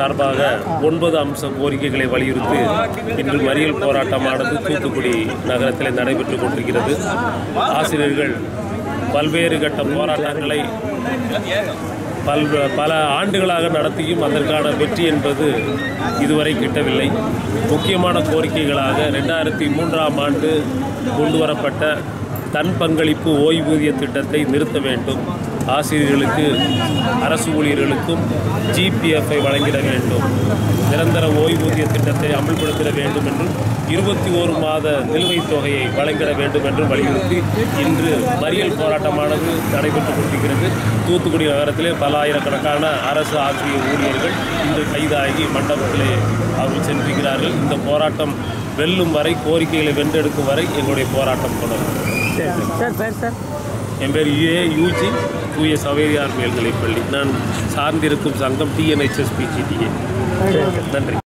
சார்பாக ஒன்பது அம்ச கோரிக்கைகளை வலியுறுத்தி இன்று மறியல் போராட்டமானது தூத்துக்குடி நகரத்தில் நடைபெற்றுக் கொண்டிருக்கிறது ஆசிரியர்கள் பல்வேறு கட்ட போராட்டங்களை பல் பல ஆண்டுகளாக நடத்தியும் அதற்கான வெற்றி என்பது இதுவரை கிட்டவில்லை முக்கியமான கோரிக்கைகளாக ரெண்டாயிரத்தி மூன்றாம் ஆண்டு கொண்டு வரப்பட்ட தன் பங்களிப்பு ஓய்வூதிய திட்டத்தை நிறுத்த வேண்டும் ஆசிரியர்களுக்கு அரசு ஊழியர்களுக்கும் ஜிபிஎஃப்ஐ வழங்கிட வேண்டும் நிரந்தர ஓய்வூதிய திட்டத்தை அமல்படுத்திட வேண்டும் என்றும் இருபத்தி ஓரு மாத நிலுவைத் தொகையை வழங்கிட வேண்டும் என்றும் வலியுறுத்தி இன்று மறியல் போராட்டமானது நடைபெற்றுக் கொண்டிருக்கிறது தூத்துக்குடி நகரத்திலே பல ஆயிரக்கணக்கான அரசு ஆசிரியர் ஊழியர்கள் இன்று கைதாகி மண்டபத்திலே அவர்கள் சென்றிருக்கிறார்கள் இந்த போராட்டம் வெல்லும் வரை கோரிக்கைகளை வென்றெடுக்கும் வரை எங்களுடைய போராட்டம் தொடரும் சார் பேர் சார் என் பேர் யுஏ யூஜி தூய சவேரியார் மேல்நிலைப்பள்ளி நான் சார்ந்திருக்கும் சங்கம் டிஎன்ஹெச்எஸ்பிஜிடிஏ நன்றி